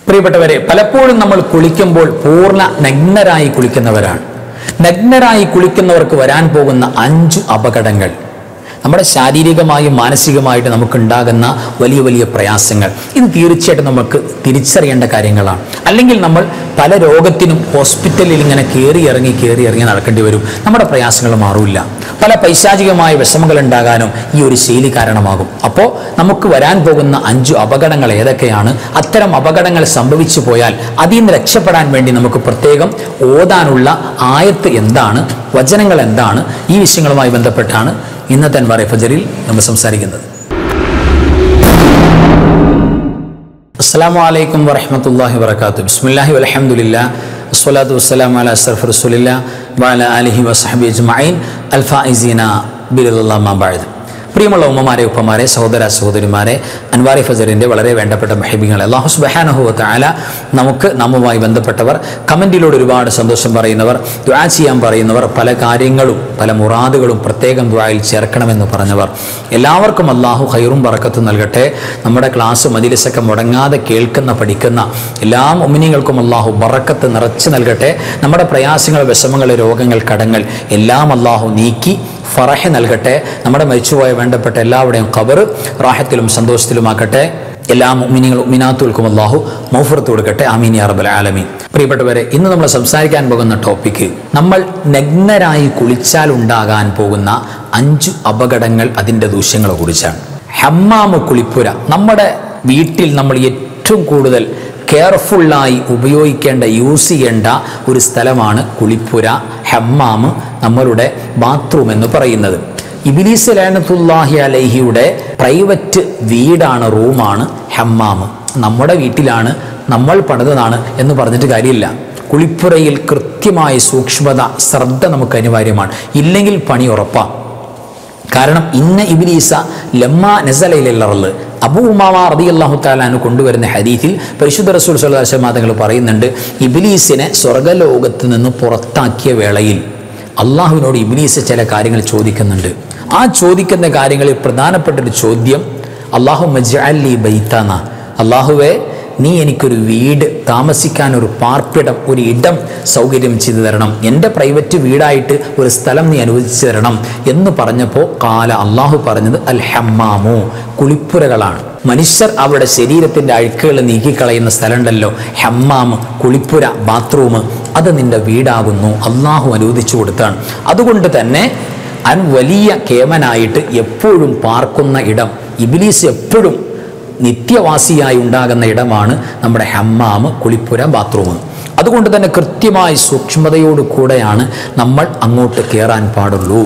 പ്രിയപ്പെട്ടവരെ പലപ്പോഴും നമ്മൾ കുളിക്കുമ്പോൾ പൂർണ്ണ നഗ്നരായി കുളിക്കുന്നവരാണ് നഗ്നരായി കുളിക്കുന്നവർക്ക് വരാൻ പോകുന്ന അഞ്ചു അപകടങ്ങൾ നമ്മുടെ ശാരീരികമായും മാനസികമായിട്ട് നമുക്കുണ്ടാകുന്ന വലിയ വലിയ പ്രയാസങ്ങൾ ഇത് തീർച്ചയായിട്ടും നമുക്ക് തിരിച്ചറിയേണ്ട കാര്യങ്ങളാണ് അല്ലെങ്കിൽ നമ്മൾ പല രോഗത്തിനും ഹോസ്പിറ്റലിൽ ഇങ്ങനെ കയറി ഇറങ്ങി കയറി ഇറങ്ങി നടക്കേണ്ടി വരും നമ്മുടെ പ്രയാസങ്ങൾ മാറില്ല പല പൈശാചികമായ വിഷമങ്ങൾ ഉണ്ടാകാനും ഈ ഒരു ശൈലി കാരണമാകും അപ്പോൾ നമുക്ക് വരാൻ പോകുന്ന അഞ്ചു അപകടങ്ങൾ ഏതൊക്കെയാണ് അത്തരം അപകടങ്ങൾ സംഭവിച്ചു പോയാൽ അതിൽ നിന്ന് രക്ഷപ്പെടാൻ വേണ്ടി നമുക്ക് പ്രത്യേകം ഓതാനുള്ള ആയത്ത് എന്താണ് വചനങ്ങൾ എന്താണ് ഈ വിഷയങ്ങളുമായി ബന്ധപ്പെട്ടാണ് ഇന്നത്തെ അൻവാർ ഫജറിൽ നമ്മൾ സംസാരിക്കുന്നത് അസ്സാം വലൈക്കും വറഹമത്തല്ലാഹി വർക്കാത്തു ബിസ്മില്ലാഹി വലഹമുല്ല വസ്സലാത്തു വസ്സലാം അല അസ്റഫ് റസൂലില്ല വാല അലിഹി വസഹബി അജ്മഈൻ അൽഫായിസീന ബിലുള്ള മാബാഴത് പ്രിയമുള്ള ഉമ്മമാരെ ഉപ്പമാരെ സഹോദര സഹോദരിമാരെ അൻവാരി ഫജറിൻ്റെ വളരെ വേണ്ടപ്പെട്ട മഹിബിങ്ങൾ അള്ളാഹു സുബഹാനഹുവത്ത് ആല നമുക്ക് നമ്മുമായി ബന്ധപ്പെട്ടവർ കമൻറ്റിലൂടെ ഒരുപാട് സന്തോഷം പറയുന്നവർ ദ്വാ ചെയ്യാൻ പറയുന്നവർ പല കാര്യങ്ങളും പല മുറാദുകളും പ്രത്യേകം ദ്വായിൽ ചേർക്കണമെന്ന് പറഞ്ഞവർ എല്ലാവർക്കും അള്ളാഹു ഹൈറും പറക്കത്തും നൽകട്ടെ നമ്മുടെ ക്ലാസ് മജിലിസൊക്കെ മുടങ്ങാതെ കേൾക്കുന്ന പഠിക്കുന്ന എല്ലാ ഒമിനികൾക്കും അള്ളാഹു ബറക്കത്ത് നിറച്ച് നൽകട്ടെ നമ്മുടെ പ്രയാസങ്ങൾ വിഷമങ്ങൾ രോഗങ്ങൾ കടങ്ങൾ എല്ലാം അള്ളാഹു നീക്കി ഫറഹ നൽകട്ടെ നമ്മുടെ മരിച്ചുപോയ വേണ്ടപ്പെട്ട എല്ലാവരുടെയും ഖബർ റാഹത്തിലും സന്തോഷത്തിലുമാക്കട്ടെ എല്ലാ മുഅ്മിനീങ്ങളും ഉമിനാത്തുകൾക്കും അള്ളാഹു മൗഫറത്ത് കൊടുക്കട്ടെ ആമീൻ യാ റബ്ബൽ ആലമീൻ പ്രിയപ്പെട്ടവരെ ഇന്ന് നമ്മൾ സംസാരിക്കാൻ പോകുന്ന ടോപ്പിക്ക് നമ്മൾ നഗ്നരായി കുളിച്ചാൽ ഉണ്ടാകാൻ പോകുന്ന അഞ്ചു അപകടങ്ങൾ അതിൻ്റെ ദൂഷ്യങ്ങളെ കുറിച്ചാണ് ഹമ്മാമ് കുളിപ്പുര നമ്മുടെ വീട്ടിൽ നമ്മൾ ഏറ്റവും കൂടുതൽ കെയർഫുള്ളായി ഉപയോഗിക്കേണ്ട യൂസ് ചെയ്യേണ്ട ഒരു സ്ഥലമാണ് കുളിപ്പുര ഹമ്മാമ് നമ്മളുടെ ബാത്റൂം എന്ന് പറയുന്നത് ഇബിലീസ് ലാനത്തുല്ലാഹി അലൈഹിയുടെ പ്രൈവറ്റ് വീടാണ് റൂമാണ് ഹമ്മാമ് നമ്മുടെ വീട്ടിലാണ് നമ്മൾ പണിതതാണ് എന്ന് പറഞ്ഞിട്ട് കാര്യമില്ല കുളിപ്പുരയിൽ കൃത്യമായ സൂക്ഷ്മത ശ്രദ്ധ നമുക്ക് അനിവാര്യമാണ് ഇല്ലെങ്കിൽ പണി ഉറപ്പാണ് കാരണം ഇന്ന ഇബിലീസ ലമ്മ നസലയിലുള്ള അബൂ ഉമാമ റതി അള്ളാഹു താലാന് കൊണ്ടുവരുന്ന ഹദീത്തിൽ പരിശുദ്ധ റസൂൽ സല്ലാ തങ്ങൾ പറയുന്നുണ്ട് ഇബിലീസിനെ സ്വർഗലോകത്ത് നിന്ന് പുറത്താക്കിയ വേളയിൽ അള്ളാഹുവിനോട് ഇബിലീസ് ചില കാര്യങ്ങൾ ചോദിക്കുന്നുണ്ട് ആ ചോദിക്കുന്ന കാര്യങ്ങളിൽ പ്രധാനപ്പെട്ട ഒരു ചോദ്യം അള്ളാഹു മജഅല്ലി ബൈത്താന അള്ളാഹുവെ നീ എനിക്കൊരു വീട് താമസിക്കാൻ ഒരു പാർപ്പിടം ഒരു ഇടം സൗകര്യം ചെയ്തു തരണം എൻ്റെ പ്രൈവറ്റ് വീടായിട്ട് ഒരു സ്ഥലം നീ അനുവദിച്ചു തരണം എന്ന് പറഞ്ഞപ്പോൾ കാല അള്ളാഹു പറഞ്ഞത് അൽ ഹമ്മാമു കുളിപ്പുരകളാണ് മനുഷ്യർ അവരുടെ ശരീരത്തിൻ്റെ അഴുക്കുകൾ നീക്കിക്കളയുന്ന സ്ഥലമുണ്ടല്ലോ ഹമ്മാമ് കുളിപ്പുര ബാത്റൂം അത് നിന്റെ വീടാകുന്നു അള്ളാഹു അനുവദിച്ചു കൊടുത്താണ് അതുകൊണ്ട് തന്നെ അൻ വലിയ കേമനായിട്ട് എപ്പോഴും പാർക്കുന്ന ഇടം ഇബിലീസ് എപ്പോഴും നിത്യവാസിയായി ഉണ്ടാകുന്ന ഇടമാണ് നമ്മുടെ ഹമ്മാമ് കുളിപ്പുര ബാത്റൂം അതുകൊണ്ട് തന്നെ കൃത്യമായി സൂക്ഷ്മതയോടു കൂടെയാണ് നമ്മൾ അങ്ങോട്ട് കയറാൻ പാടുള്ളൂ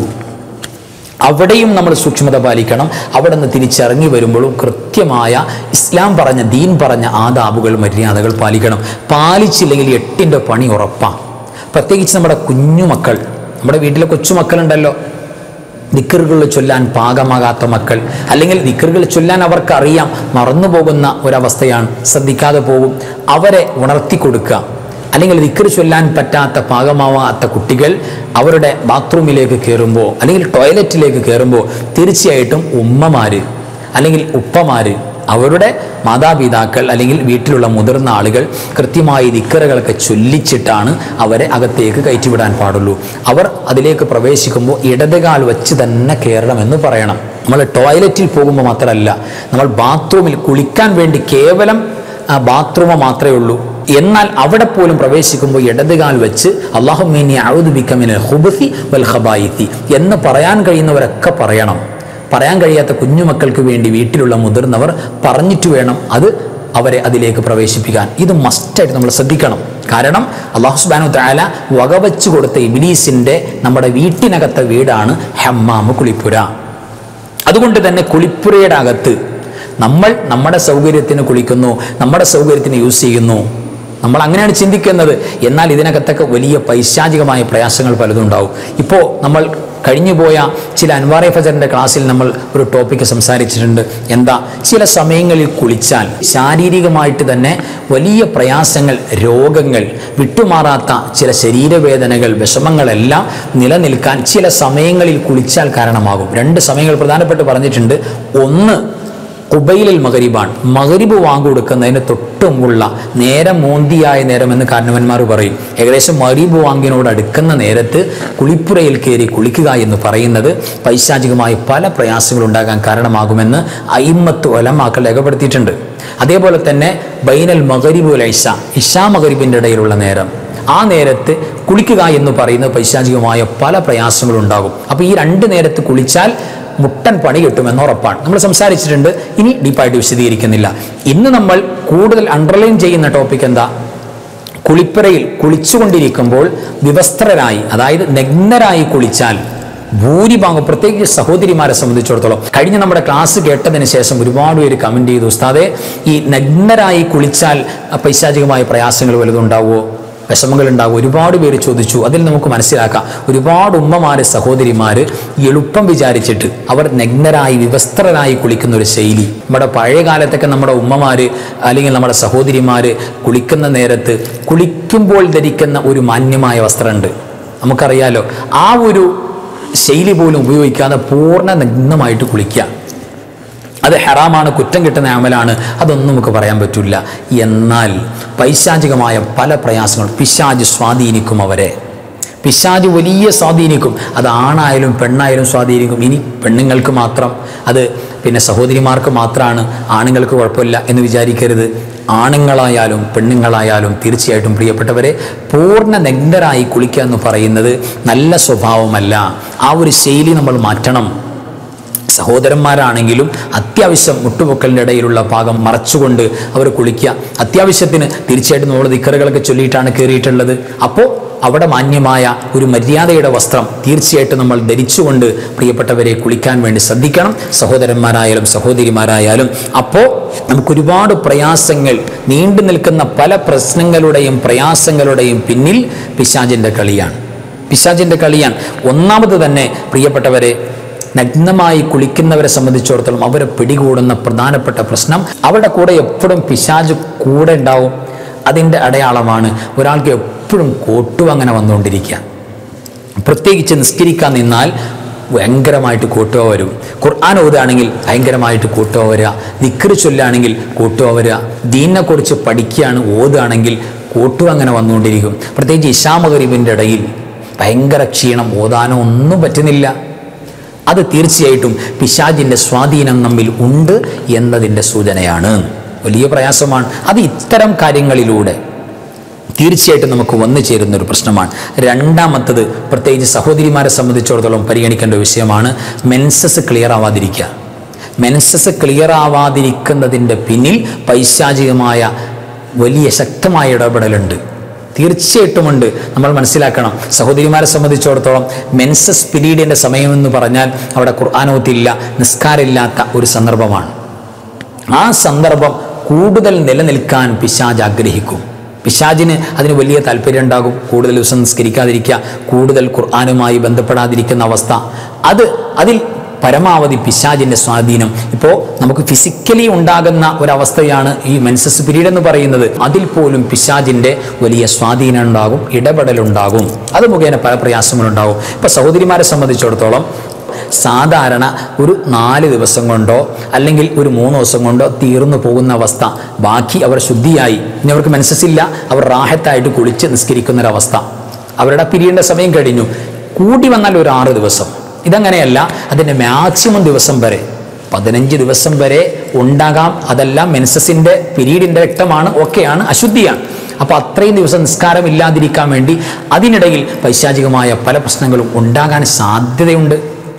അവിടെയും നമ്മൾ സൂക്ഷ്മത പാലിക്കണം അവിടെ നിന്ന് തിരിച്ചിറങ്ങി വരുമ്പോഴും കൃത്യമായ ഇസ്ലാം പറഞ്ഞ ദീൻ പറഞ്ഞ ആദാബുകൾ മര്യാദകൾ പാലിക്കണം പാലിച്ചില്ലെങ്കിൽ എട്ടിൻ്റെ പണി ഉറപ്പാണ് പ്രത്യേകിച്ച് നമ്മുടെ കുഞ്ഞുമക്കൾ നമ്മുടെ വീട്ടിലെ കൊച്ചുമക്കളുണ്ടല്ലോ നിക്കറുകൾ ചൊല്ലാൻ പാകമാകാത്ത മക്കൾ അല്ലെങ്കിൽ നിക്കറുകൾ ചൊല്ലാൻ അവർക്ക് അറിയാം മറന്നു പോകുന്ന ഒരവസ്ഥയാണ് ശ്രദ്ധിക്കാതെ പോകും അവരെ ഉണർത്തി കൊടുക്കുക അല്ലെങ്കിൽ നിക്കർ ചൊല്ലാൻ പറ്റാത്ത പാകമാവാത്ത കുട്ടികൾ അവരുടെ ബാത്റൂമിലേക്ക് കയറുമ്പോൾ അല്ലെങ്കിൽ ടോയ്ലറ്റിലേക്ക് കയറുമ്പോൾ തീർച്ചയായിട്ടും ഉമ്മമാര് അല്ലെങ്കിൽ ഉപ്പമാര് അവരുടെ മാതാപിതാക്കൾ അല്ലെങ്കിൽ വീട്ടിലുള്ള മുതിർന്ന ആളുകൾ കൃത്യമായി നിക്കറുകളൊക്കെ ചൊല്ലിച്ചിട്ടാണ് അവരെ അകത്തേക്ക് കയറ്റിവിടാൻ പാടുള്ളൂ അവർ അതിലേക്ക് പ്രവേശിക്കുമ്പോൾ ഇടതുകാൽ വെച്ച് തന്നെ കയറണമെന്ന് പറയണം നമ്മൾ ടോയ്ലറ്റിൽ പോകുമ്പോൾ മാത്രമല്ല നമ്മൾ ബാത്റൂമിൽ കുളിക്കാൻ വേണ്ടി കേവലം ബാത്റൂമ് മാത്രമേ ഉള്ളൂ എന്നാൽ അവിടെ പോലും പ്രവേശിക്കുമ്പോൾ ഇടതുകാൽ വെച്ച് അള്ളാഹുമീനി ഔദുബിക്കമിന് ഹുബുസി വൽ ഖബായിത്തി എന്ന് പറയാൻ കഴിയുന്നവരൊക്കെ പറയണം പറയാൻ കഴിയാത്ത കുഞ്ഞുമക്കൾക്ക് വേണ്ടി വീട്ടിലുള്ള മുതിർന്നവർ പറഞ്ഞിട്ട് വേണം അത് അവരെ അതിലേക്ക് പ്രവേശിപ്പിക്കാൻ ഇത് മസ്റ്റായിട്ട് നമ്മൾ ശ്രദ്ധിക്കണം കാരണം അള്ളാഹു സുബാനു താല വകവച്ചു കൊടുത്ത ഇബിലീസിൻ്റെ നമ്മുടെ വീട്ടിനകത്തെ വീടാണ് ഹമ്മാമ് കുളിപ്പുര അതുകൊണ്ട് തന്നെ കുളിപ്പുരയുടെ അകത്ത് നമ്മൾ നമ്മുടെ സൗകര്യത്തിന് കുളിക്കുന്നു നമ്മുടെ സൗകര്യത്തിന് യൂസ് ചെയ്യുന്നു നമ്മൾ അങ്ങനെയാണ് ചിന്തിക്കുന്നത് എന്നാൽ ഇതിനകത്തൊക്കെ വലിയ പൈശാചികമായ പ്രയാസങ്ങൾ പലതും ഉണ്ടാവും ഇപ്പോൾ നമ്മൾ കഴിഞ്ഞുപോയ ചില അൻവാറെ ഫജറിൻ്റെ ക്ലാസ്സിൽ നമ്മൾ ഒരു ടോപ്പിക്ക് സംസാരിച്ചിട്ടുണ്ട് എന്താ ചില സമയങ്ങളിൽ കുളിച്ചാൽ ശാരീരികമായിട്ട് തന്നെ വലിയ പ്രയാസങ്ങൾ രോഗങ്ങൾ വിട്ടുമാറാത്ത ചില ശരീരവേദനകൾ വിഷമങ്ങളെല്ലാം നിലനിൽക്കാൻ ചില സമയങ്ങളിൽ കുളിച്ചാൽ കാരണമാകും രണ്ട് സമയങ്ങൾ പ്രധാനപ്പെട്ട് പറഞ്ഞിട്ടുണ്ട് ഒന്ന് കുബൈലിൽ മകരിബാണ് മകരിബ് വാങ്ങിക്കൊടുക്കുന്നതിന് തൊട്ടുമുള്ള നേരം മോന്തിയായ നേരം എന്ന് കാരണവന്മാർ പറയും ഏകദേശം മരീബ് വാങ്ങിനോട് അടുക്കുന്ന നേരത്ത് കുളിപ്പുരയിൽ കയറി കുളിക്കുക എന്ന് പറയുന്നത് പൈശാചികമായ പല പ്രയാസങ്ങൾ ഉണ്ടാകാൻ കാരണമാകുമെന്ന് അയിമത്ത് ഒലമാക്കൾ രേഖപ്പെടുത്തിയിട്ടുണ്ട് അതേപോലെ തന്നെ ബൈനൽ മകരിബ് ഇഷ ഇഷാ മകരിബിൻ്റെ ഇടയിലുള്ള നേരം ആ നേരത്ത് കുളിക്കുക എന്ന് പറയുന്ന പൈശാചികമായ പല പ്രയാസങ്ങളും ഉണ്ടാകും അപ്പോൾ ഈ രണ്ട് നേരത്ത് കുളിച്ചാൽ മുട്ടൻ പണി കിട്ടുമെന്ന് ഉറപ്പാണ് നമ്മൾ സംസാരിച്ചിട്ടുണ്ട് ഇനി ഡീപ്പായിട്ട് വിശദീകരിക്കുന്നില്ല ഇന്ന് നമ്മൾ കൂടുതൽ അണ്ടർലൈൻ ചെയ്യുന്ന ടോപ്പിക് എന്താ കുളിപ്പുരയിൽ കുളിച്ചുകൊണ്ടിരിക്കുമ്പോൾ വിവസ്ത്രരായി അതായത് നഗ്നരായി കുളിച്ചാൽ ഭൂരിഭാഗം പ്രത്യേകിച്ച് സഹോദരിമാരെ സംബന്ധിച്ചിടത്തോളം കഴിഞ്ഞ നമ്മുടെ ക്ലാസ് കേട്ടതിന് ശേഷം ഒരുപാട് പേര് കമന്റ് ചെയ്തു ഉസ്താദെ ഈ നഗ്നരായി കുളിച്ചാൽ പൈശാചികമായ പ്രയാസങ്ങൾ വലുതും ഉണ്ടാവുമോ വിഷമങ്ങൾ ഉണ്ടാകും ഒരുപാട് പേര് ചോദിച്ചു അതിൽ നമുക്ക് മനസ്സിലാക്കാം ഒരുപാട് ഉമ്മമാര് സഹോദരിമാര് എളുപ്പം വിചാരിച്ചിട്ട് അവർ നഗ്നരായി വിവസ്ത്രരായി കുളിക്കുന്ന ഒരു ശൈലി നമ്മുടെ പഴയ കാലത്തൊക്കെ നമ്മുടെ ഉമ്മമാര് അല്ലെങ്കിൽ നമ്മുടെ സഹോദരിമാര് കുളിക്കുന്ന നേരത്ത് കുളിക്കുമ്പോൾ ധരിക്കുന്ന ഒരു മാന്യമായ വസ്ത്രമുണ്ട് നമുക്കറിയാലോ ആ ഒരു ശൈലി പോലും ഉപയോഗിക്കാതെ പൂർണ്ണ നഗ്നമായിട്ട് കുളിക്കുക അത് ഹറാമാണ് കുറ്റം കിട്ടുന്ന അമലാണ് അതൊന്നും നമുക്ക് പറയാൻ പറ്റില്ല എന്നാൽ പൈശാചികമായ പല പ്രയാസങ്ങളും പിശാജ് സ്വാധീനിക്കും അവരെ പിശാജ് വലിയ സ്വാധീനിക്കും അത് ആണായാലും പെണ്ണായാലും സ്വാധീനിക്കും ഇനി പെണ്ണുങ്ങൾക്ക് മാത്രം അത് പിന്നെ സഹോദരിമാർക്ക് മാത്രമാണ് ആണുങ്ങൾക്ക് കുഴപ്പമില്ല എന്ന് വിചാരിക്കരുത് ആണുങ്ങളായാലും പെണ്ണുങ്ങളായാലും തീർച്ചയായിട്ടും പ്രിയപ്പെട്ടവരെ പൂർണ്ണ നഗ്നരായി കുളിക്കുക എന്ന് പറയുന്നത് നല്ല സ്വഭാവമല്ല ആ ഒരു ശൈലി നമ്മൾ മാറ്റണം സഹോദരന്മാരാണെങ്കിലും അത്യാവശ്യം മുട്ടുപൊക്കലിൻ്റെ ഇടയിലുള്ള ഭാഗം മറച്ചുകൊണ്ട് അവർ കുളിക്കുക അത്യാവശ്യത്തിന് തീർച്ചയായിട്ടും നമ്മൾ ദിക്കറുകളൊക്കെ ചൊല്ലിയിട്ടാണ് കയറിയിട്ടുള്ളത് അപ്പോൾ അവിടെ മാന്യമായ ഒരു മര്യാദയുടെ വസ്ത്രം തീർച്ചയായിട്ടും നമ്മൾ ധരിച്ചുകൊണ്ട് പ്രിയപ്പെട്ടവരെ കുളിക്കാൻ വേണ്ടി ശ്രദ്ധിക്കണം സഹോദരന്മാരായാലും സഹോദരിമാരായാലും അപ്പോൾ നമുക്കൊരുപാട് പ്രയാസങ്ങൾ നീണ്ടു നിൽക്കുന്ന പല പ്രശ്നങ്ങളുടെയും പ്രയാസങ്ങളുടെയും പിന്നിൽ പിശാചിൻ്റെ കളിയാണ് പിശാചിൻ്റെ കളിയാണ് ഒന്നാമത് തന്നെ പ്രിയപ്പെട്ടവരെ നഗ്നമായി കുളിക്കുന്നവരെ സംബന്ധിച്ചിടത്തോളം അവരെ പിടികൂടുന്ന പ്രധാനപ്പെട്ട പ്രശ്നം അവരുടെ കൂടെ എപ്പോഴും പിശാജ് കൂടെ ഉണ്ടാവും അതിൻ്റെ അടയാളമാണ് ഒരാൾക്ക് എപ്പോഴും കോട്ടും അങ്ങനെ വന്നുകൊണ്ടിരിക്കുക പ്രത്യേകിച്ച് നിസ്കരിക്കാൻ നിന്നാൽ ഭയങ്കരമായിട്ട് കൂട്ടുക വരും ഖുർആൻ ഓതുകയാണെങ്കിൽ ഭയങ്കരമായിട്ട് കൂട്ടുക വരിക ദിക്കറ് ചൊല്ലുകയാണെങ്കിൽ കൂട്ടുക വരിക ദീനിനെക്കുറിച്ച് പഠിക്കുകയാണ് ഓതുകയാണെങ്കിൽ കൂട്ടുക അങ്ങനെ വന്നുകൊണ്ടിരിക്കും പ്രത്യേകിച്ച് ഇഷാമഗരീബിൻ്റെ ഇടയിൽ ഭയങ്കര ക്ഷീണം ഓതാനോ ഒന്നും പറ്റുന്നില്ല അത് തീർച്ചയായിട്ടും പിശാജിൻ്റെ സ്വാധീനം നമ്മിൽ ഉണ്ട് എന്നതിൻ്റെ സൂചനയാണ് വലിയ പ്രയാസമാണ് അത് ഇത്തരം കാര്യങ്ങളിലൂടെ തീർച്ചയായിട്ടും നമുക്ക് വന്നു ചേരുന്ന ഒരു പ്രശ്നമാണ് രണ്ടാമത്തത് പ്രത്യേകിച്ച് സഹോദരിമാരെ സംബന്ധിച്ചിടത്തോളം പരിഗണിക്കേണ്ട വിഷയമാണ് മെൻസസ് ക്ലിയർ ആവാതിരിക്കുക മെൻസസ് ക്ലിയർ ആവാതിരിക്കുന്നതിൻ്റെ പിന്നിൽ പൈശാചികമായ വലിയ ശക്തമായ ഇടപെടലുണ്ട് തീർച്ചയായിട്ടുമുണ്ട് നമ്മൾ മനസ്സിലാക്കണം സഹോദരിമാരെ സംബന്ധിച്ചിടത്തോളം മെൻസസ് പീരീഡിൻ്റെ സമയമെന്ന് പറഞ്ഞാൽ അവിടെ ഖുർആാനോത്തില്ല നിസ്കാരമില്ലാത്ത ഒരു സന്ദർഭമാണ് ആ സന്ദർഭം കൂടുതൽ നിലനിൽക്കാൻ പിശാജ് ആഗ്രഹിക്കും പിശാജിന് അതിന് വലിയ താല്പര്യം ഉണ്ടാകും കൂടുതൽ ദിവസം നിസ്കരിക്കാതിരിക്കുക കൂടുതൽ ഖുർആാനുമായി ബന്ധപ്പെടാതിരിക്കുന്ന അവസ്ഥ അത് അതിൽ പരമാവധി പിശാജിൻ്റെ സ്വാധീനം ഇപ്പോൾ നമുക്ക് ഫിസിക്കലി ഉണ്ടാകുന്ന ഒരവസ്ഥയാണ് ഈ മെൻസസ് പീരീഡ് എന്ന് പറയുന്നത് അതിൽ പോലും പിശാജിൻ്റെ വലിയ സ്വാധീനം ഉണ്ടാകും ഇടപെടലുണ്ടാകും അത് മുഖേന പല പ്രയാസങ്ങളുണ്ടാകും ഇപ്പോൾ സഹോദരിമാരെ സംബന്ധിച്ചിടത്തോളം സാധാരണ ഒരു നാല് ദിവസം കൊണ്ടോ അല്ലെങ്കിൽ ഒരു മൂന്ന് ദിവസം കൊണ്ടോ തീർന്നു പോകുന്ന അവസ്ഥ ബാക്കി അവർ ശുദ്ധിയായി ഇനി അവർക്ക് മനസ്സില്ല അവർ റാഹത്തായിട്ട് കുളിച്ച് നിസ്കരിക്കുന്നൊരവസ്ഥ അവരുടെ പിരിയേണ്ട സമയം കഴിഞ്ഞു കൂടി വന്നാൽ ഒരു ആറ് ദിവസം ഇതങ്ങനെയല്ല അതിൻ്റെ മാക്സിമം ദിവസം വരെ പതിനഞ്ച് ദിവസം വരെ ഉണ്ടാകാം അതെല്ലാം മെൻസസിൻ്റെ പിരീഡിൻ്റെ രക്തമാണ് ഓക്കെയാണ് അശുദ്ധിയാണ് അപ്പോൾ അത്രയും ദിവസം നിസ്കാരം ഇല്ലാതിരിക്കാൻ വേണ്ടി അതിനിടയിൽ പൈശാചികമായ പല പ്രശ്നങ്ങളും ഉണ്ടാകാൻ സാധ്യതയുണ്ട്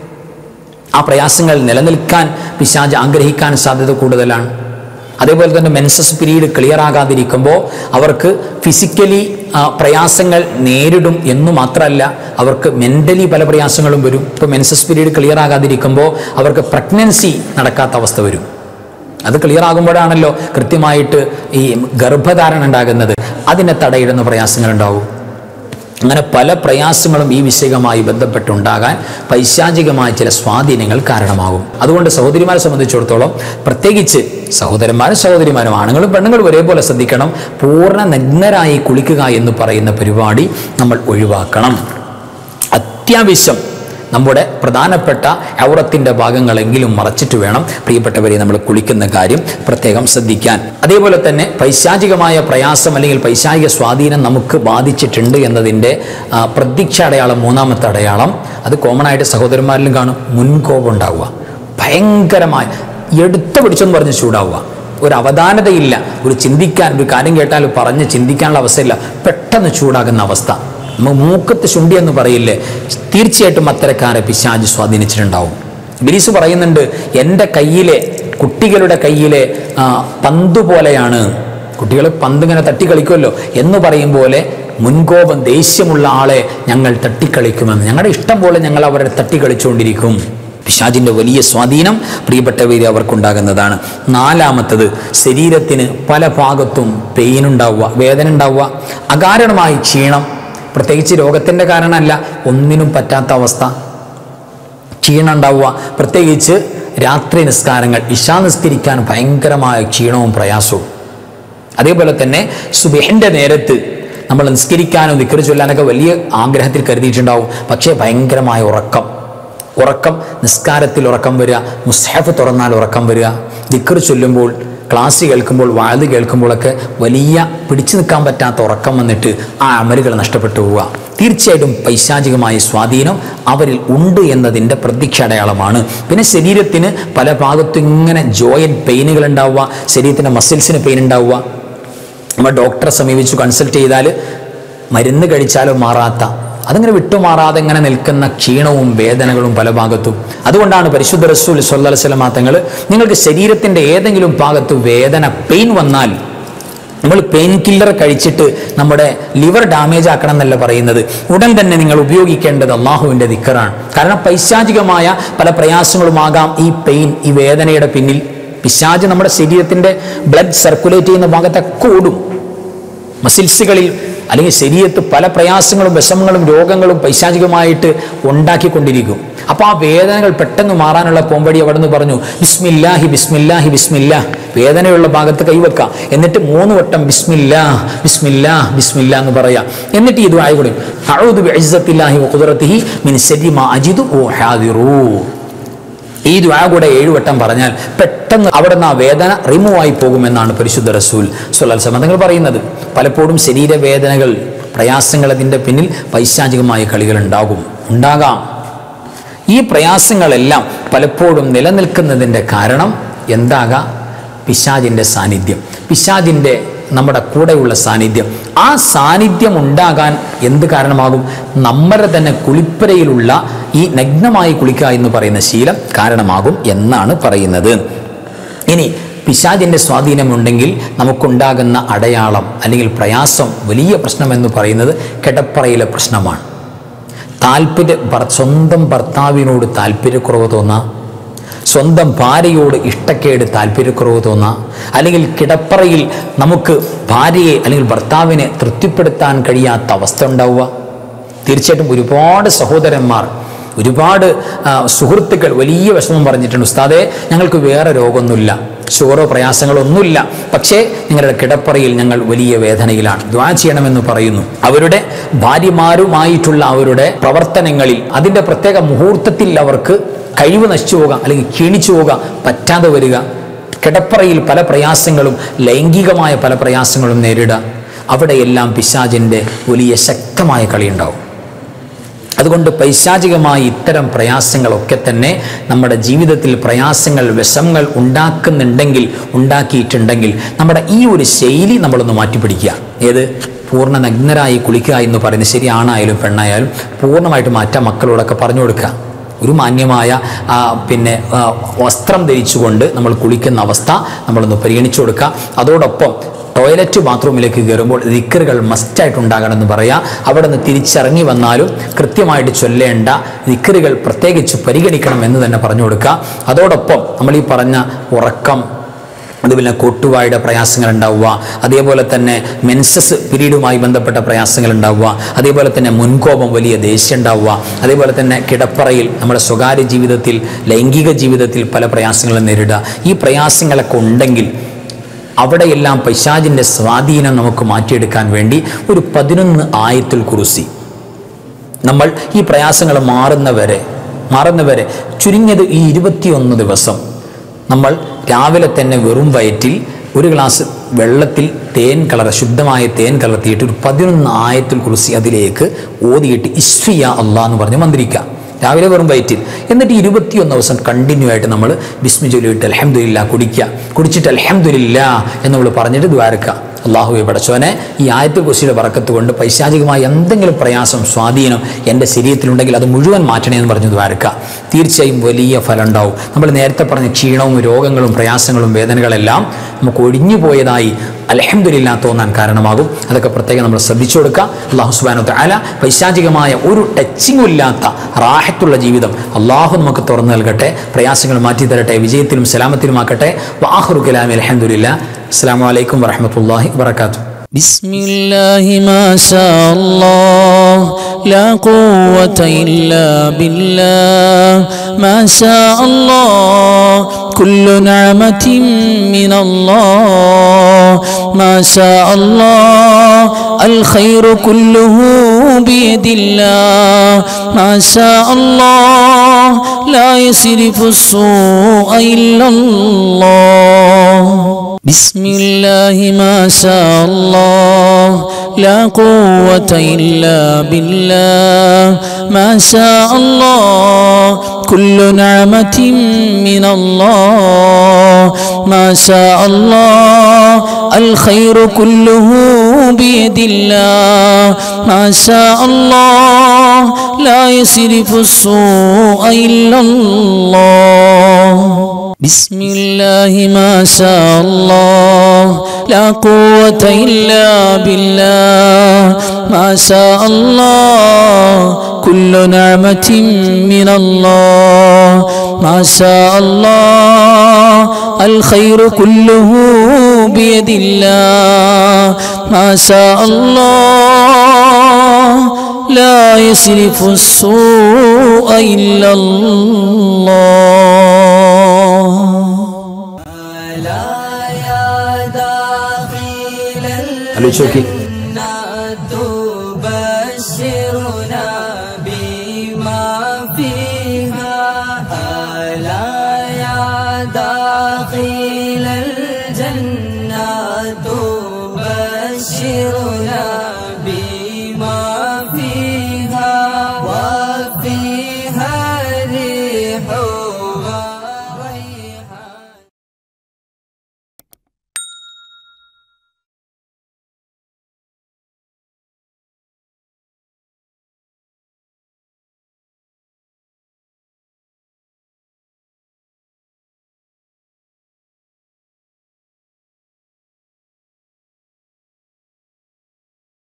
ആ പ്രയാസങ്ങൾ നിലനിൽക്കാൻ പിശാജ് ആഗ്രഹിക്കാൻ സാധ്യത കൂടുതലാണ് അതേപോലെ തന്നെ മെൻസസ് പീരീഡ് ക്ലിയർ ആകാതിരിക്കുമ്പോൾ അവർക്ക് ഫിസിക്കലി പ്രയാസങ്ങൾ നേരിടും എന്നു മാത്രമല്ല അവർക്ക് മെൻ്റലി പല പ്രയാസങ്ങളും വരും ഇപ്പോൾ മെൻസസ് പീരീഡ് ക്ലിയർ ആകാതിരിക്കുമ്പോൾ അവർക്ക് പ്രഗ്നൻസി നടക്കാത്ത അവസ്ഥ വരും അത് ക്ലിയർ ആകുമ്പോഴാണല്ലോ കൃത്യമായിട്ട് ഈ ഗർഭധാരണ ഉണ്ടാകുന്നത് അതിനെ തടയിടുന്ന പ്രയാസങ്ങൾ ഉണ്ടാവും അങ്ങനെ പല പ്രയാസങ്ങളും ഈ വിഷയവുമായി ബന്ധപ്പെട്ടുണ്ടാകാൻ പൈശാചികമായ ചില സ്വാധീനങ്ങൾ കാരണമാകും അതുകൊണ്ട് സഹോദരിമാരെ സംബന്ധിച്ചിടത്തോളം പ്രത്യേകിച്ച് സഹോദരന്മാരും സഹോദരിമാരും ആണുങ്ങളും പെണ്ണുങ്ങളും ഒരേപോലെ ശ്രദ്ധിക്കണം പൂർണ്ണ നഗ്നരായി കുളിക്കുക എന്ന് പറയുന്ന പരിപാടി നമ്മൾ ഒഴിവാക്കണം അത്യാവശ്യം നമ്മുടെ പ്രധാനപ്പെട്ട ഔറത്തിൻ്റെ ഭാഗങ്ങളെങ്കിലും മറച്ചിട്ട് വേണം പ്രിയപ്പെട്ടവരെ നമ്മൾ കുളിക്കുന്ന കാര്യം പ്രത്യേകം ശ്രദ്ധിക്കാൻ അതേപോലെ തന്നെ പൈശാചികമായ പ്രയാസം അല്ലെങ്കിൽ പൈശാചിക സ്വാധീനം നമുക്ക് ബാധിച്ചിട്ടുണ്ട് എന്നതിൻ്റെ ആ, പ്രതീക്ഷ അടയാളം മൂന്നാമത്തെ അടയാളം അത് കോമൺ ആയിട്ട് സഹോദരന്മാരിലും കാണും മുൻകോപം ഉണ്ടാവുക ഭയങ്കരമായ എടുത്തു പിടിച്ചെന്ന് പറഞ്ഞ് ചൂടാവുക ഒരു അവധാനതയില്ല ഒരു ചിന്തിക്കാൻ ഒരു കാര്യം കേട്ടാൽ പറഞ്ഞ് ചിന്തിക്കാനുള്ള അവസ്ഥയില്ല പെട്ടെന്ന് ചൂടാകുന്ന അവസ്ഥ നമ്മ മൂക്കത്ത് ശുണ്ടി എന്ന് പറയില്ലേ തീർച്ചയായിട്ടും അത്തരക്കാരെ പിശാജ് സ്വാധീനിച്ചിട്ടുണ്ടാവും ബിലീസ് പറയുന്നുണ്ട് എൻ്റെ കയ്യിലെ കുട്ടികളുടെ കയ്യിലെ ആ, പന്ത് പോലെയാണ് കുട്ടികൾ പന്ത് ഇങ്ങനെ തട്ടിക്കളിക്കുമല്ലോ എന്ന് പറയും പോലെ മുൻകോപം ദേഷ്യമുള്ള ആളെ ഞങ്ങൾ തട്ടിക്കളിക്കുമെന്ന് ഞങ്ങളുടെ ഇഷ്ടം പോലെ ഞങ്ങൾ അവരെ തട്ടിക്കളിച്ചുകൊണ്ടിരിക്കും പിശാചിൻ്റെ വലിയ സ്വാധീനം പ്രിയപ്പെട്ടവരെ അവർക്കുണ്ടാകുന്നതാണ് നാലാമത്തത് ശരീരത്തിന് പല ഭാഗത്തും പെയിൻ ഉണ്ടാവുക വേദന ഉണ്ടാവുക അകാരണമായി ക്ഷീണം പ്രത്യേകിച്ച് രോഗത്തിൻ്റെ കാരണമല്ല ഒന്നിനും പറ്റാത്ത അവസ്ഥ ക്ഷീണം ഉണ്ടാവുക പ്രത്യേകിച്ച് രാത്രി നിസ്കാരങ്ങൾ ഇഷാ നിസ്കരിക്കാൻ ഭയങ്കരമായ ക്ഷീണവും പ്രയാസവും അതേപോലെ തന്നെ സുബഹിൻ്റെ നേരത്ത് നമ്മൾ നിസ്കരിക്കാനോ നിക്കറി ചൊല്ലാനൊക്കെ വലിയ ആഗ്രഹത്തിൽ കരുതിയിട്ടുണ്ടാവും പക്ഷേ ഭയങ്കരമായ ഉറക്കം ഉറക്കം നിസ്കാരത്തിൽ ഉറക്കം വരിക മുസ്ഹഫ് തുറന്നാൽ ഉറക്കം വരിക ദിക്കറ് ചൊല്ലുമ്പോൾ ക്ലാസ് കേൾക്കുമ്പോൾ വാഴ് കേൾക്കുമ്പോഴൊക്കെ വലിയ പിടിച്ചു നിൽക്കാൻ പറ്റാത്ത ഉറക്കം വന്നിട്ട് ആ അമലുകൾ നഷ്ടപ്പെട്ടു പോവുക തീർച്ചയായിട്ടും പൈശാചികമായ സ്വാധീനം അവരിൽ ഉണ്ട് എന്നതിൻ്റെ പ്രതീക്ഷ അടയാളമാണ് പിന്നെ ശരീരത്തിന് പല ഭാഗത്തും ഇങ്ങനെ ജോയിൻറ്റ് പെയിനുകൾ ഉണ്ടാവുക ശരീരത്തിൻ്റെ മസിൽസിന് പെയിൻ ഉണ്ടാവുക നമ്മൾ ഡോക്ടറെ സമീപിച്ചു കൺസൾട്ട് ചെയ്താൽ മരുന്ന് കഴിച്ചാലും മാറാത്ത അതിങ്ങനെ വിട്ടുമാറാതെ ഇങ്ങനെ നിൽക്കുന്ന ക്ഷീണവും വേദനകളും പല ഭാഗത്തും അതുകൊണ്ടാണ് പരിശുദ്ധ റസൂൽ സല്ലല്ലാഹു അലൈഹി വസല്ലം തങ്ങൾ നിങ്ങൾക്ക് ശരീരത്തിൻ്റെ ഏതെങ്കിലും ഭാഗത്ത് വേദന പെയിൻ വന്നാൽ നമ്മൾ പെയിൻ കില്ലർ കഴിച്ചിട്ട് നമ്മുടെ ലിവർ ഡാമേജ് ആക്കണം എന്നല്ല പറയുന്നത് ഉടൻ തന്നെ നിങ്ങൾ ഉപയോഗിക്കേണ്ടത് അള്ളാഹുവിൻ്റെ ദിക്കറാണ് കാരണം പൈശാചികമായ പല പ്രയാസങ്ങളുമാകാം ഈ പെയിൻ ഈ വേദനയുടെ പിന്നിൽ പിശാജ് നമ്മുടെ ശരീരത്തിൻ്റെ ബ്ലഡ് സർക്കുലേറ്റ് ചെയ്യുന്ന ഭാഗത്തൊക്കെ ഓടും മസിൽസുകളിൽ അല്ലെങ്കിൽ ശരീരത്ത് പല പ്രയാസങ്ങളും വിഷമങ്ങളും രോഗങ്ങളും പൈശാചികമായിട്ട് ഉണ്ടാക്കിക്കൊണ്ടിരിക്കും അപ്പോൾ ആ വേദനകൾ പെട്ടെന്ന് മാറാനുള്ള പോംവഴി അവിടെ നിന്ന് പറഞ്ഞു ബിസ്മില്ലാഹി ബിസ്മില്ലാഹി ബിസ്മില്ലാ വേദനയുള്ള ഭാഗത്ത് കൈവെക്കാം എന്നിട്ട് മൂന്ന് വട്ടം ബിസ്മില്ലാ ബിസ്മില്ലാ ബിസ്മില്ലാ എന്ന് പറയാം എന്നിട്ട് ഇത് ആയിക്കൂടി അഊദു ബിഇസ്സത്തില്ലാഹി വഖുദ്റതിഹി മിൻ ശരി മാ അജിദു വഹാദിറൂ ഈ ദ്വാ കൂടെ ഏഴുവട്ടം പറഞ്ഞാൽ പെട്ടെന്ന് അവിടെ നിന്ന് ആ വേദന റിമൂവ് ആയി പോകുമെന്നാണ് പരിശുദ്ധ റസൂൽ സുല്ലാൽ സമതങ്ങൾ പറയുന്നത് പലപ്പോഴും ശരീരവേദനകൾ പ്രയാസങ്ങൾ അതിൻ്റെ പിന്നിൽ പൈശാചികമായ കളികൾ ഉണ്ടാകും ഉണ്ടാകാം ഈ പ്രയാസങ്ങളെല്ലാം പലപ്പോഴും നിലനിൽക്കുന്നതിൻ്റെ കാരണം എന്താകാം പിശാജിൻ്റെ സാന്നിധ്യം പിശാജിൻ്റെ നമ്മുടെ കൂടെയുള്ള സാന്നിധ്യം ആ സാന്നിധ്യം ഉണ്ടാകാൻ എന്ത് കാരണമാകും നമ്മുടെ തന്നെ കുളിപ്പരയിലുള്ള ഈ നഗ്നമായി കുളിക്കുക എന്ന് പറയുന്ന ശീലം കാരണമാകും എന്നാണ് പറയുന്നത് ഇനി പിശാജിൻ്റെ സ്വാധീനമുണ്ടെങ്കിൽ നമുക്കുണ്ടാകുന്ന അടയാളം അല്ലെങ്കിൽ പ്രയാസം വലിയ പ്രശ്നമെന്ന് പറയുന്നത് കിടപ്പറയിലെ പ്രശ്നമാണ് താല്പര്യ ഭർ- സ്വന്തം ഭർത്താവിനോട് താല്പര്യക്കുറവ് തോന്നാം സ്വന്തം ഭാര്യയോട് ഇഷ്ടക്കേട് താല്പര്യക്കുറവ് തോന്നാം അല്ലെങ്കിൽ കിടപ്പറയിൽ നമുക്ക് ഭാര്യയെ അല്ലെങ്കിൽ ഭർത്താവിനെ തൃപ്തിപ്പെടുത്താൻ കഴിയാത്ത അവസ്ഥ ഉണ്ടാവുക തീർച്ചയായിട്ടും ഒരുപാട് സഹോദരന്മാർ ഒരുപാട് ആ, സുഹൃത്തുക്കൾ വലിയ വിഷമം പറഞ്ഞിട്ടുണ്ട് ഉസ്താദെ ഞങ്ങൾക്ക് വേറെ രോഗമൊന്നുമില്ല ഷുഗറോ പ്രയാസങ്ങളോ ഒന്നുമില്ല പക്ഷേ നിങ്ങളുടെ കിടപ്പറയിൽ ഞങ്ങൾ വലിയ വേദനയിലാണ് ദ്വാ ചെയ്യണമെന്ന് പറയുന്നു അവരുടെ ഭാര്യമാരുമായിട്ടുള്ള അവരുടെ പ്രവർത്തനങ്ങളിൽ അതിൻ്റെ പ്രത്യേക മുഹൂർത്തത്തിൽ അവർക്ക് കഴിവ് നശിച്ചു പോകാം അല്ലെങ്കിൽ ക്ഷീണിച്ചു പോകാം പറ്റാതെ വരിക കിടപ്പറയിൽ പല പ്രയാസങ്ങളും ലൈംഗികമായ പല പ്രയാസങ്ങളും നേരിടുക അവിടെയെല്ലാം പിശാചിൻ്റെ വലിയ ശക്തമായ കളിയുണ്ടാവും അതുകൊണ്ട് പൈശാചികമായ ഇത്തരം പ്രയാസങ്ങളൊക്കെ തന്നെ നമ്മുടെ ജീവിതത്തിൽ പ്രയാസങ്ങൾ വിഷമങ്ങൾ ഉണ്ടാക്കുന്നുണ്ടെങ്കിൽ ഉണ്ടാക്കിയിട്ടുണ്ടെങ്കിൽ നമ്മുടെ ഈ ഒരു ശൈലി നമ്മളൊന്ന് മാറ്റിപ്പിടിക്കുക ഏത് പൂർണ്ണ നഗ്നരായി കുളിക്കുക എന്ന് പറയുന്നത് ശരി ആണായാലും പെണ്ണായാലും പൂർണ്ണമായിട്ട് മാറ്റാം മക്കളോടൊക്കെ പറഞ്ഞു കൊടുക്കുക ഒരു മാന്യമായ ആ, പിന്നെ ആ, വസ്ത്രം ധരിച്ചുകൊണ്ട് നമ്മൾ കുളിക്കുന്ന അവസ്ഥ നമ്മളൊന്ന് പരിഗണിച്ചു കൊടുക്കുക അതോടൊപ്പം ടോയ്ലറ്റ് ബാത്റൂമിലേക്ക് കയറുമ്പോൾ ദിക്കറുകൾ മസ്റ്റായിട്ട് ഉണ്ടാകണമെന്ന് പറയാം അവിടെ നിന്ന് തിരിച്ചിറങ്ങി വന്നാലും കൃത്യമായിട്ട് ചൊല്ലേണ്ട ദിക്കറുകൾ പ്രത്യേകിച്ച് പരിഗണിക്കണം എന്ന് തന്നെ പറഞ്ഞു കൊടുക്കുക അതോടൊപ്പം നമ്മൾ ഈ പറഞ്ഞ ഉറക്കം അതുപോലെ കൊട്ടുവായുടെ പ്രയാസങ്ങൾ ഉണ്ടാവുക അതേപോലെ തന്നെ മെൻസസ് പീരീഡുമായി ബന്ധപ്പെട്ട പ്രയാസങ്ങൾ ഉണ്ടാവുക അതേപോലെ തന്നെ മുൻകോപം വലിയ ദേഷ്യം ഉണ്ടാവുക അതേപോലെ തന്നെ കിടപ്പറയിൽ നമ്മുടെ സ്വകാര്യ ജീവിതത്തിൽ ലൈംഗിക ജീവിതത്തിൽ പല പ്രയാസങ്ങളും നേരിടുക ഈ പ്രയാസങ്ങളൊക്കെ ഉണ്ടെങ്കിൽ അവിടെയെല്ലാം പൈശാജിൻ്റെ സ്വാധീനം നമുക്ക് മാറ്റിയെടുക്കാൻ വേണ്ടി ഒരു പതിനൊന്ന് ആയത്തുൽ കുറിസി നമ്മൾ ഈ പ്രയാസങ്ങൾ മാറുന്നവരെ മാറുന്നവരെ ചുരുങ്ങിയത് ഈ ഇരുപത്തിയൊന്ന് ദിവസം നമ്മൾ രാവിലെ തന്നെ വെറും വയറ്റിൽ ഒരു ഗ്ലാസ് വെള്ളത്തിൽ തേൻ കളർ ശുദ്ധമായ തേൻ കലർത്തിയിട്ട് ഒരു പതിനൊന്ന് ആയത്തിൽ കുറിച്ച് അതിലേക്ക് ഓതിയിട്ട് ഇസ്ഫിയ അള്ളാഹ് എന്ന് പറഞ്ഞ് മന്ത്രിക്കുക രാവിലെ വെറും വയറ്റിൽ എന്നിട്ട് ഇരുപത്തിയൊന്ന് ദിവസം കണ്ടിന്യൂ ആയിട്ട് നമ്മൾ ബിസ്മി ചൊല്ലിയിട്ട് അലഹമുല്ല കുടിക്കുക കുടിച്ചിട്ട് അലഹമുല്ല എന്ന് നമ്മൾ പറഞ്ഞിട്ട് ദ്വാരക്കുക അള്ളാഹുവെ പടച്ചോനെ ഈ ആയത്ത് കുസിയുടെ പറക്കത്ത് കൊണ്ട് പൈശാചികമായ എന്തെങ്കിലും പ്രയാസം സ്വാധീനം എൻ്റെ ശരീരത്തിലുണ്ടെങ്കിൽ അത് മുഴുവൻ മാറ്റണേ എന്ന് പറഞ്ഞു ദ്വാരക്കുക തീർച്ചയായും വലിയ ഫലം ഉണ്ടാവും നമ്മൾ നേരത്തെ പറഞ്ഞ ക്ഷീണവും രോഗങ്ങളും പ്രയാസങ്ങളും വേദനകളെല്ലാം നമുക്ക് ഒഴിഞ്ഞു പോയതായി അലഹമില്ല തോന്നാൻ കാരണമാകും അതൊക്കെ പ്രത്യേകം നമ്മൾ ശ്രദ്ധിച്ചു കൊടുക്കുക അള്ളാഹു സുബാനു താല പൈശാചികമായ ഒരു ടച്ചിങ്ങും ഇല്ലാത്ത റാഹത്തുള്ള ജീവിതം അള്ളാഹു നമുക്ക് തുറന്നു നൽകട്ടെ പ്രയാസങ്ങൾ മാറ്റി തരട്ടെ വിജയത്തിലും സലാമത്തിലുമാക്കട്ടെ വാഹുറു കലാമി അലഹമുല്ല അസ്സാം വലൈക്കും വറഹമത്തല്ലാഹി വാത്തു بسم الله ما شاء الله لا قوة إلا بالله ما شاء الله كل نعمة من الله ما شاء الله الخير كله بيد الله ما شاء الله لا يصرف السوء إلا الله بسم الله ما شاء الله لا قوة إلا بالله ما شاء الله كل نعمة من الله ما شاء الله الخير كله بيد الله ما شاء الله لا يصرف السوء إلا الله بسم الله ما شاء الله لا قوة إلا بالله ما شاء الله كل نعمة من الله ما شاء الله الخير كله بيد الله ما شاء الله لا يصرف السوء إلا الله ആലോചിച്ച് നോക്കി تبشرنا بما فيها ألا يا داخل الجنة تبشرنا